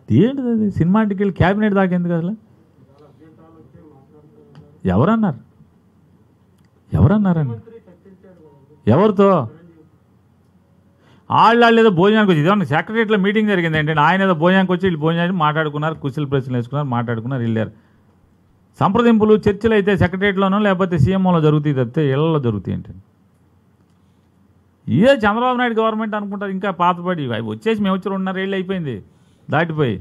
ఏంటిది అది సినిమాటికి వెళ్ళి క్యాబినెట్ దాకా ఎందుకు అసలు ఎవరన్నారు ఎవరన్నారని ఎవరితో వాళ్ళు వాళ్ళు ఏదో భోజనానికి వచ్చి ఇదేమన్నా సెక్రటరీలో మీటింగ్ జరిగింది ఏంటంటే ఆయన ఏదో భోజనానికి వచ్చి వీళ్ళు భోజనానికి మాట్లాడుకున్నారు కుశల ప్రశ్నలు వేసుకున్నారు మాట్లాడుకున్నారు వెళ్ళారు సంప్రదింపులు చర్చలు అయితే సెక్రటరియట్లోనో లేకపోతే సీఎంఓలో జరుగుతాయి తప్పితే ఇళ్లలో జరుగుతాయి ఏంటండి ఇదే చంద్రబాబు నాయుడు గవర్నమెంట్ అనుకుంటారు ఇంకా పాతపడి అవి వచ్చేసి మేము వచ్చి రెండున్నర ఏళ్ళు అయిపోయింది దాటిపోయి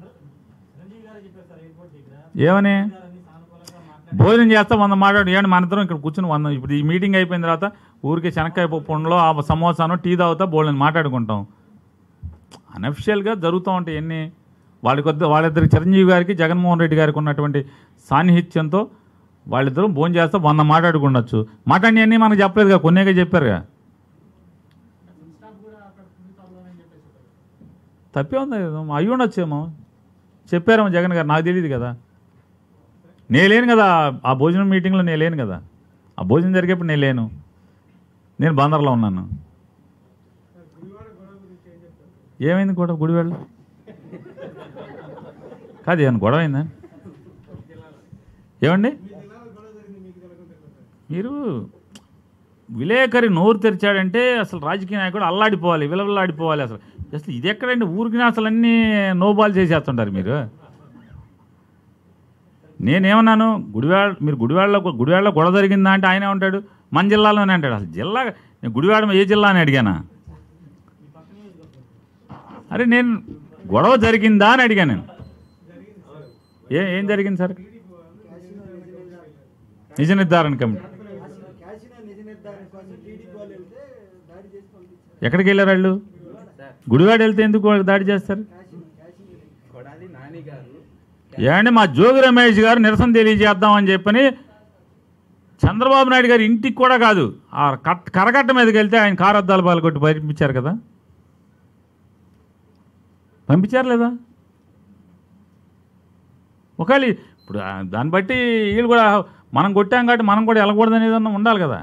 ఏమని భోజనం చేస్తా వంద మాట్లాడు ఏమండి మన ఇద్దరం ఇక్కడ కూర్చుని వంద ఇప్పుడు ఈ మీటింగ్ అయిపోయిన తర్వాత ఊరికే శనక్కాయ పప్పు ఉండలో ఆ సమోసాను టీ తాగుతా బోళ్ళని మాట్లాడుకుంటాం అనఫిషియల్గా జరుగుతూ ఉంటాయి ఎన్ని వాళ్ళ కొద్ది వాళ్ళిద్దరికి చిరంజీవి గారికి జగన్మోహన్ రెడ్డి గారికి ఉన్నటువంటి సాన్నిహిత్యంతో వాళ్ళిద్దరూ భోజనం చేస్తా వంద మాట్లాడుకుండొచ్చు మాట్లాడి అన్నీ మనకు చెప్పలేదుగా కొన్నేగా చెప్పారుగా తప్పే ఉంది అయ్యి ఉండొచ్చేమో చెప్పారేమో జగన్ గారు నాకు తెలియదు కదా నేను లేను కదా ఆ భోజనం మీటింగ్లో నేను లేను కదా ఆ భోజనం జరిగేప్పుడు నేను లేను నేను బందర్లో ఉన్నాను ఏమైంది గొడవ గుడివాళ్ళ కాదు ఏమన్నా గొడవ అయిందా ఏమండి మీరు విలేకరి నోరు తెరిచాడంటే అసలు రాజకీయ నాయకుడు అల్లాడిపోవాలి విలవిల్లాడిపోవాలి అసలు అసలు ఇది ఎక్కడండి ఊరికి అసలు అన్నీ నోబాల్ చేసేస్తుంటారు మీరు నేనేమన్నాను గుడివాడ మీరు గుడివాడలో గుడివాడలో గొడవ జరిగిందా అంటే ఆయనే ఉంటాడు మన జిల్లాలోనే అంటాడు అసలు జిల్లా నేను గుడివాడ ఏ జిల్లా అని అడిగానా అరే నేను గొడవ జరిగిందా అని అడిగాను నేను ఏ ఏం జరిగింది సార్ నిజ నిర్ధారణ కమిటీ క్యాసినో నిధి నిర్ధారణ కోసం టీడీపీ వాళ్ళు వెళ్తే దాడి చేసి పంపించారు ఎక్కడికి వెళ్ళారు వాళ్ళు గుడివాడ వెళ్తే ఎందుకు వాళ్ళు దాడి చేస్తారు కొడాలి నాని గారు ఏమంటే మా జోగి రమేష్ గారు నిరసన తెలియజేద్దామని చెప్పని చంద్రబాబు నాయుడు గారు ఇంటికి కూడా కాదు ఆ కట్ కరకట్ట మీదకి వెళ్తే ఆయన కారు అద్దాలు పాలు కొట్టి పంపించారు కదా పంపించారు లేదా ఒకవేళ ఇప్పుడు ఆ దాన్ని బట్టి వీళ్ళు కూడా మనం కొట్టాం కాబట్టి మనం కూడా వెళ్ళకూడదు అనేది ఉండాలి కదా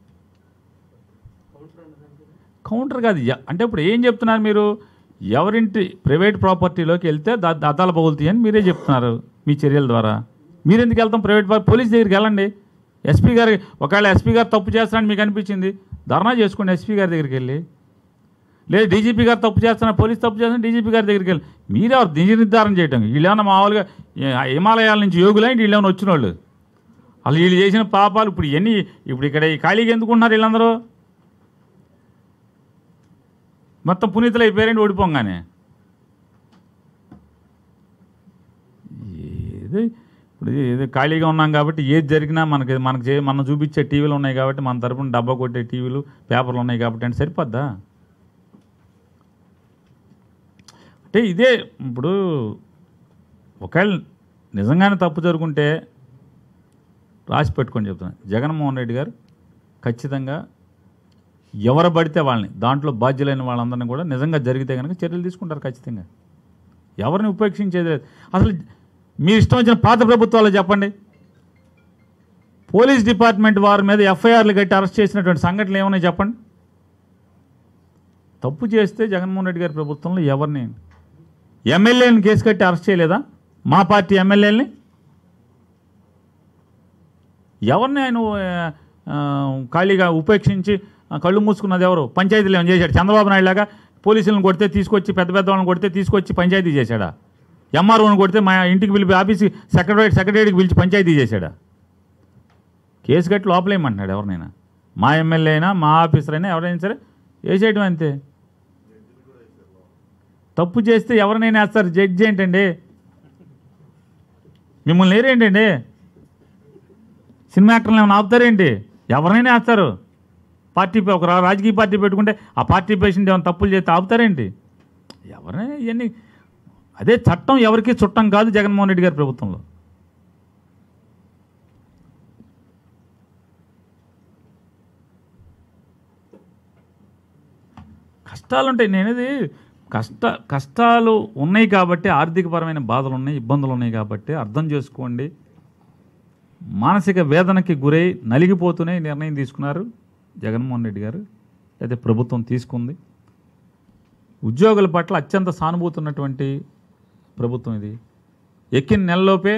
కౌంటర్ కాదు ఎ- అంటే ఇప్పుడు ఏం చెప్తున్నారు మీరు ఎవరింటి ప్రైవేట్ ప్రాపర్టీలోకి వెళ్తే దా అద్దాలు పగులుతాయి అని మీరే చెప్తున్నారు మీ చర్యల ద్వారా మీరు ఎందుకు వెళ్తాం ప్రైవేట్ పా- పోలీస్ దగ్గరికి వెళ్ళండి ఎస్పీ గారి ఒకవేళ ఎస్పీ గారు తప్పు చేస్తారని మీకు అనిపించింది ధర్నా చేసుకోండి ఎస్పీ గారి దగ్గరికి వెళ్ళి లేదు డీజీపీ గారు తప్పు చేస్తున్నా పోలీస్ తప్పు చేస్తున్నా డీజీపీ గారి దగ్గరికి వెళ్ళి మీరే ఎవరు నిజ నిర్ధారణ చేయటం వీళ్ళేమన్నా మామూలుగా ఏ- హిమాలయాల నుంచి యోగులై వీళ్ళు ఏమైనా వచ్చిన వాళ్ళు అసలు వీళ్ళు చేసిన పాపాలు ఇప్పుడు ఎన్ని ఇప్పుడు ఇక్కడ ఈ ఖాళీగా ఎందుకున్నారు వీళ్ళందరూ మొత్తం పునీతులు అయిపోయారండి ఓడిపోగానే ఏది ఇప్పుడు ఏదో ఖాళీగా ఉన్నాం కాబట్టి ఏది జరిగినా మనకి మనకి చే- మనం చూపించే టీవీలు ఉన్నాయి కాబట్టి మన తరపున డబ్బా కొట్టే టీవీలు పేపర్లు ఉన్నాయి కాబట్టి అంటే సరిపోద్దా అంటే ఇదే ఇప్పుడు ఒకవేళ నిజంగానే తప్పు జరుగుంటే రాసి పెట్టుకొని చెప్తున్నాను జగన్మోహన్ రెడ్డి గారు ఖచ్చితంగా ఎవరు పడితే వాళ్ళని దాంట్లో బాధ్యులైన వాళ్ళందరినీ కూడా నిజంగా జరిగితే కనుక చర్యలు తీసుకుంటారు ఖచ్చితంగా ఎవరిని ఉపేక్షించేది లేదు అసలు మీ ఇష్టం వచ్చిన పాత ప్రభుత్వాలు చెప్పండి పోలీస్ డిపార్ట్మెంట్ వారి మీద ఎఫ్ఐఆర్లు కట్టి అరెస్ట్ చేసినటువంటి సంఘటనలు ఏమన్నాయి చెప్పండి తప్పు చేస్తే జగన్మోహన్ రెడ్డి గారి ప్రభుత్వంలో ఎవరిని ఎమ్మెల్యేని కేసు కట్టి అరెస్ట్ చేయలేదా మా పార్టీ ఎమ్మెల్యేని ఎవరిని ఆయన ఆ, ఖాళీగా ఉపేక్షించి ఆ, కళ్ళు మూసుకున్నది ఎవరు పంచాయతీలు ఏమైనా చేశాడు చంద్రబాబు నాయుడు లాగా పోలీసులను కొడితే తీసుకొచ్చి పెద్ద పెద్ద వాళ్ళని కొడితే తీసుకొచ్చి పంచాయతీ చేశాడా ఎంఆర్ఓని కొడితే మా ఇంటికి పిలిపి ఆఫీస్ సెక్రటరీ సెక్రటరీకి పిలిచి పంచాయతీ చేశాడా కేసు కట్టి లోపలేయమంటున్నాడు ఎవరినైనా మా ఎమ్మెల్యే అయినా మా ఆఫీసర్ అయినా ఎవరైనా సరే వేసేయడం అంతే తప్పు చేస్తే ఎవరినైనా వేస్తారు జడ్జి ఏంటండి మిమ్మల్ని లేరేంటండి సినిమా యాక్టర్లు ఏమైనా ఆపుతారేంటి ఎవరైనా వేస్తారు పార్టీ పే- ఒక రా- రాజకీయ పార్టీ పెట్టుకుంటే ఆ పార్టీ పేషెంట్ ఏమైనా తప్పులు చేస్తే ఆపుతారేంటి ఎవరైనా ఇవన్నీ అదే చట్టం ఎవరికి చుట్టం కాదు జగన్మోహన్ రెడ్డి గారి ప్రభుత్వంలో కష్టాలు ఉంటాయి నేనేది కష్ట కష్టాలు ఉన్నాయి కాబట్టి ఆర్థికపరమైన బాధలు ఉన్నాయి ఇబ్బందులు ఉన్నాయి కాబట్టి అర్థం చేసుకోండి మానసిక వేదనకి గురై నలిగిపోతూనే ఈ నిర్ణయం తీసుకున్నారు జగన్మోహన్ రెడ్డి గారు అయితే ప్రభుత్వం తీసుకుంది ఉద్యోగుల పట్ల అత్యంత సానుభూతి ఉన్నటువంటి ప్రభుత్వం ఇది ఎక్కిన నెలలోపే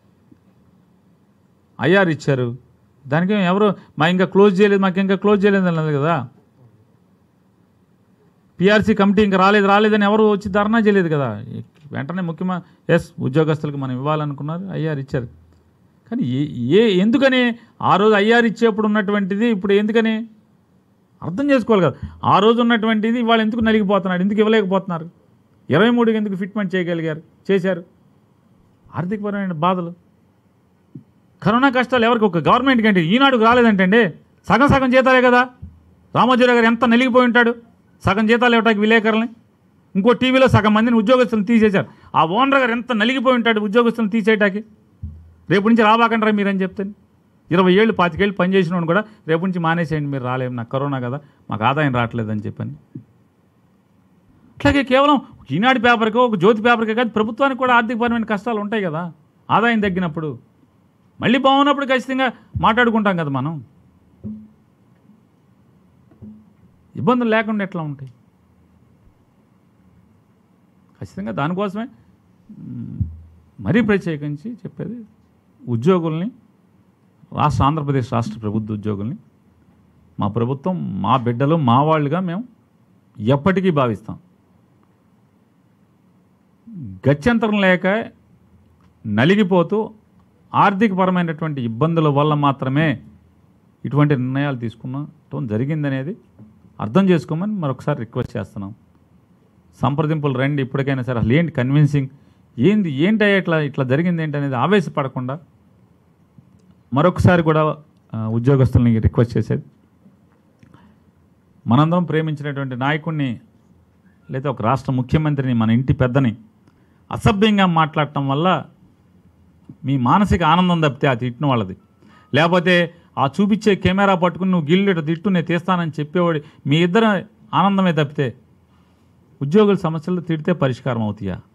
ఐఆర్ ఇచ్చారు దానికి ఎవరు మా ఇంకా క్లోజ్ చేయలేదు మాకు ఇంకా క్లోజ్ చేయలేదు అన్నది కదా పిఆర్సీ కమిటీ ఇంకా రాలేదు రాలేదని ఎవరు వచ్చి ధర్నా చేయలేదు కదా వెంటనే ముఖ్యమంత్రి ఎస్ ఉద్యోగస్తులకు మనం ఇవ్వాలనుకున్నారు ఐఆర్ ఇచ్చారు కానీ ఏ ఏ ఎందుకని ఆ రోజు ఐఆర్ ఇచ్చేప్పుడు ఉన్నటువంటిది ఇప్పుడు ఎందుకని అర్థం చేసుకోవాలి కదా ఆ రోజు ఉన్నటువంటిది ఇవాళ ఎందుకు నలిగిపోతున్నాడు ఎందుకు ఇవ్వలేకపోతున్నారు ఇరవై మూడుకి ఎందుకు ఫిట్మెంట్ చేయగలిగారు చేశారు ఆర్థికపరమైన బాధలు కరోనా కష్టాలు ఎవరికి ఒక గవర్నమెంట్కి అంటే ఈనాడుకు రాలేదంటండి సగం సగం జీతాలే కదా రామోజీరావు గారు ఎంత నలిగిపోయి ఉంటాడు సగం జీతాలు ఇవ్వటానికి విలేకరులని ఇంకో టీవీలో సగం మందిని ఉద్యోగస్తులను తీసేశారు ఆ ఓనర్ గారు ఎంత నలిగిపోయి ఉంటాడు ఉద్యోగస్తులను తీసేయటానికి రేపు నుంచి రాబాకంటారా మీరని చెప్తాను ఇరవై ఏళ్ళు పాతికేళ్ళు పనిచేసిన వాడిని కూడా రేపు నుంచి మానేసేయండి మీరు రాలేము నాకు కరోనా కదా మాకు ఆదాయం రావట్లేదని చెప్పని అట్లాగే కేవలం ఒక ఈనాడు పేపర్కి ఒక జ్యోతి పేపర్కి కాదు ప్రభుత్వానికి కూడా ఆర్థికపరమైన కష్టాలు ఉంటాయి కదా ఆదాయం తగ్గినప్పుడు మళ్ళీ బాగున్నప్పుడు ఖచ్చితంగా మాట్లాడుకుంటాం కదా మనం ఇబ్బందులు లేకుండా ఎట్లా ఉంటాయి ఖచ్చితంగా దానికోసమే మ్, మరీ ప్రత్యేకించి చెప్పేది ఉద్యోగుల్ని రాష్ట్ర ఆంధ్రప్రదేశ్ రాష్ట్ర ప్రభుత్వ ఉద్యోగుల్ని మా ప్రభుత్వం మా బిడ్డలు మా వాళ్ళుగా మేము ఎప్పటికీ భావిస్తాం గత్యంతరం లేక నలిగిపోతూ ఆర్థికపరమైనటువంటి ఇబ్బందుల వల్ల మాత్రమే ఇటువంటి నిర్ణయాలు తీసుకున్నటం జరిగిందనేది అర్థం చేసుకోమని మరొకసారి రిక్వెస్ట్ చేస్తున్నాం సంప్రదింపులు రండి ఇప్పటికైనా సరే అసలు ఏంటి కన్విన్సింగ్ ఏంది ఏంటి ఇట్లా ఇట్లా జరిగింది ఏంటి అనేది ఆవేశపడకుండా మరొకసారి కూడా ఆ, ఉద్యోగస్తుల్ని రిక్వెస్ట్ చేసేది మనందరం ప్రేమించినటువంటి నాయకుడిని లేదా ఒక రాష్ట్ర ముఖ్యమంత్రిని మన ఇంటి పెద్దని అసభ్యంగా మాట్లాడటం వల్ల మీ మానసిక ఆనందం తప్పితే ఆ తిట్టిన వాళ్ళది లేకపోతే ఆ చూపించే కెమెరా పట్టుకుని నువ్వు గిల్లు తిట్టు నేను తీస్తానని చెప్పేవాడి మీ ఇద్దరు ఆనందమే తప్పితే ఉద్యోగుల సమస్యలు తిడితే పరిష్కారం అవుతాయా